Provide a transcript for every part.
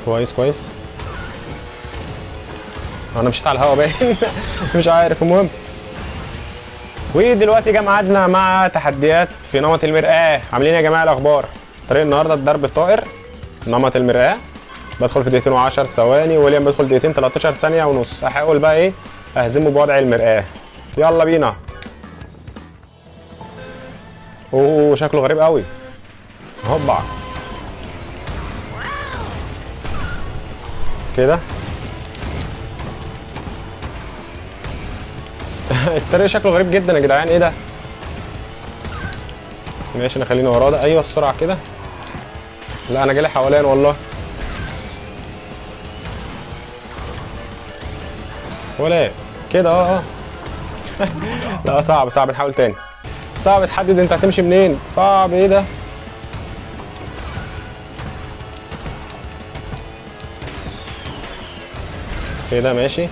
كويس كويس انا مشيت على الهوا باين مش عارف المهم ودلوقتي جه ميعادنا مع تحديات في نمط المرآة عاملين إيه يا جماعه الاخبار طريق النهارده الضرب الطائر نمط المرآة بدخل في دقيقتين و10 ثواني ويليام بدخل دقيقتين 13 ثانيه ونص هحاول بقى ايه اهزمه بوضع المرآة يلا بينا اوه شكله غريب قوي هوبا كده الطريق شكله غريب جدا يا جدعان ايه ده ماشي انا خليني وراه ده ايوه السرعه كده لا انا جالي حوالين والله ولا إيه؟ كده اه اه لا صعب صعب نحاول تاني صعب تحدد انت هتمشي منين صعب ايه ده كده ماشي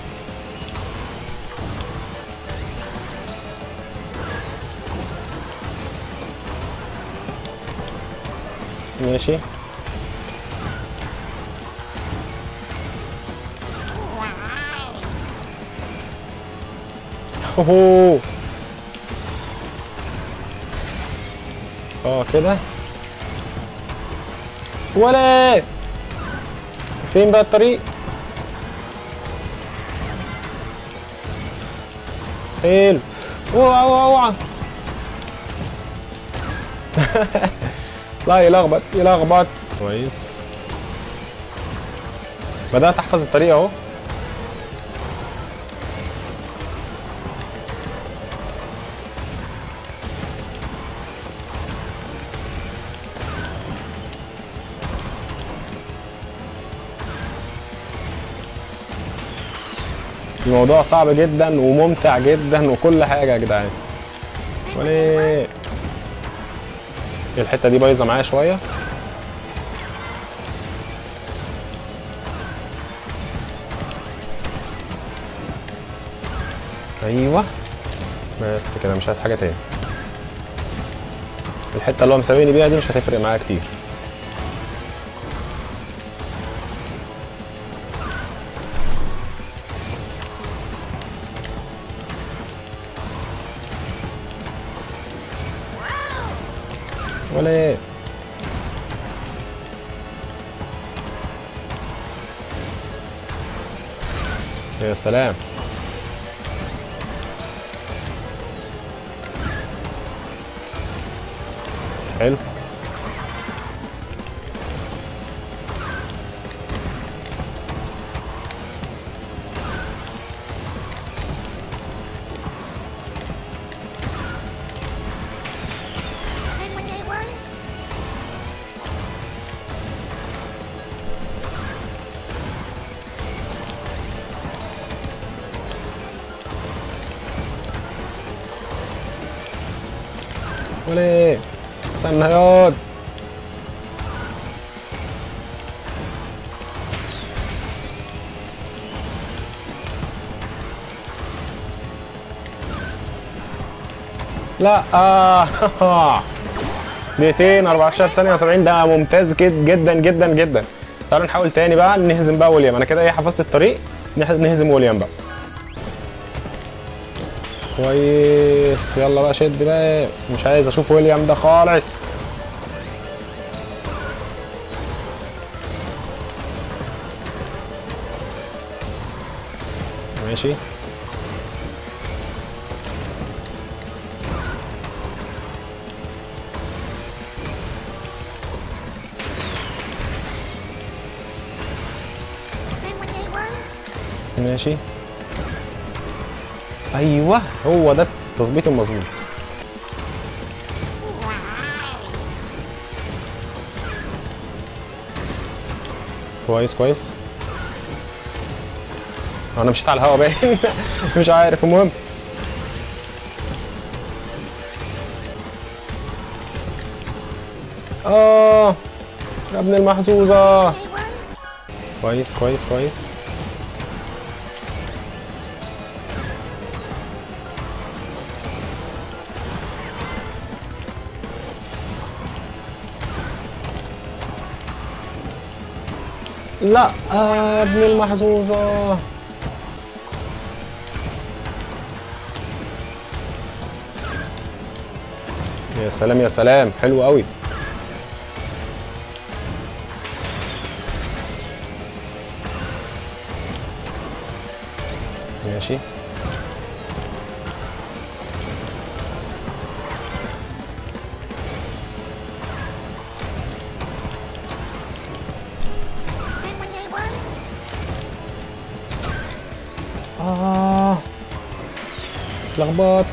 ماشي اوه اه كده ولا فين بقى الطريق حلو اوعى اوعى اوعى لا يلخبط يلخبط كويس بدأت احفظ الطريق اهو الموضوع صعب جدا وممتع جدا وكل حاجه يا جدعان وليه الحته دي بايظه معايا شويه ايوه بس كده مش عايز حاجه تاني الحته اللي هو مسابقني بيها دي مش هتفرق معايا كتير ولا ايه يا سلام حلو ولا ايه استنى ياض لا آه. دقيقتين 14 ثانية و70 ده ممتاز جد جدا جدا جدا تعالوا نحاول تاني بقى نهزم بقى ويليام انا كده ايه حفظت الطريق نح- نهزم ويليام بقى كويس يلا بقى شد بقى مش عايز اشوف ويليام ده خالص ماشي ماشي ايوه هو ده التظبيط المظبوط كويس كويس انا مشيت على الهوا باين مش عارف المهم اه يا ابن المحظوظه كويس كويس كويس لا آه ابن المحظوظة يا سلام يا سلام حلو قوي ماشي آه اتلخبط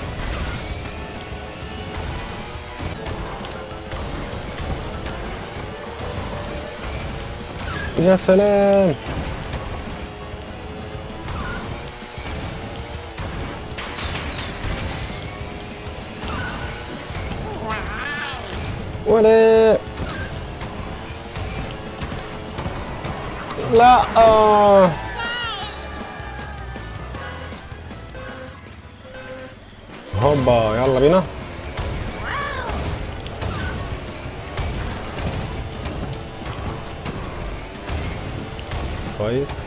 يا سلام ولا لا آه. هوبا يلا بينا كويس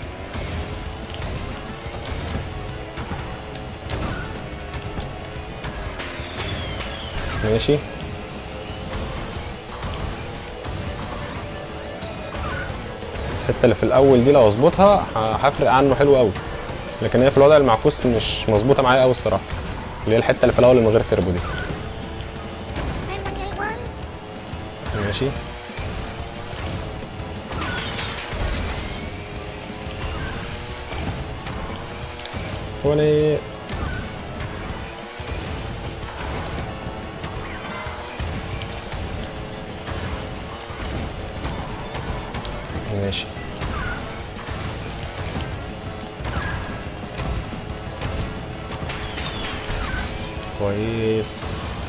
ماشي الحته اللي في الاول دي لو اظبطها ه- هفرق عنه حلو قوي لكن هي في الوضع المعكوس مش مظبوطه معايا قوي الصراحه اللي هي الحته اللي في الاول اللي من غير تربو دي ماشي وانا ماشي كويس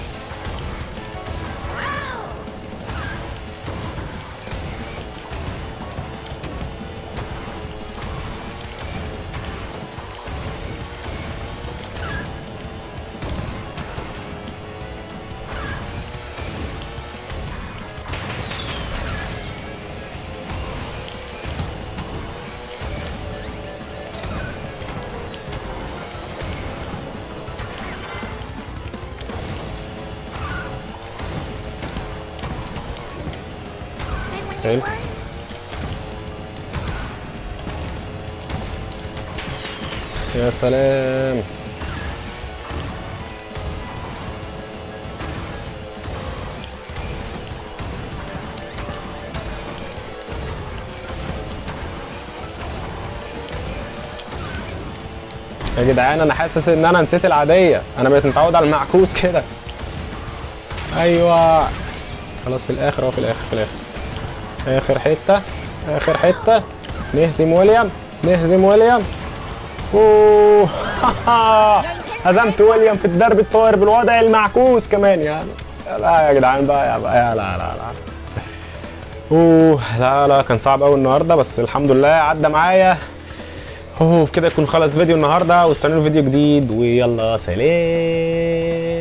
حلو يا سلام يا جدعان انا حاسس ان انا نسيت العاديه انا بقيت متعود على المعكوس كده ايوه خلاص في الاخر اهو في الاخر في الاخر اخر حته اخر حته نهزم ويليام نهزم ويليام اوه هزمت ويليام في الدرب الطاير بالوضع المعكوس كمان يعني لا يا جدعان بقى يا بقى يا لا لا لا اوه لا لا كان صعب قوي النهارده بس الحمد لله عدى معايا اوه بكده يكون خلص فيديو النهارده واستنوا فيديو جديد ويلا سلام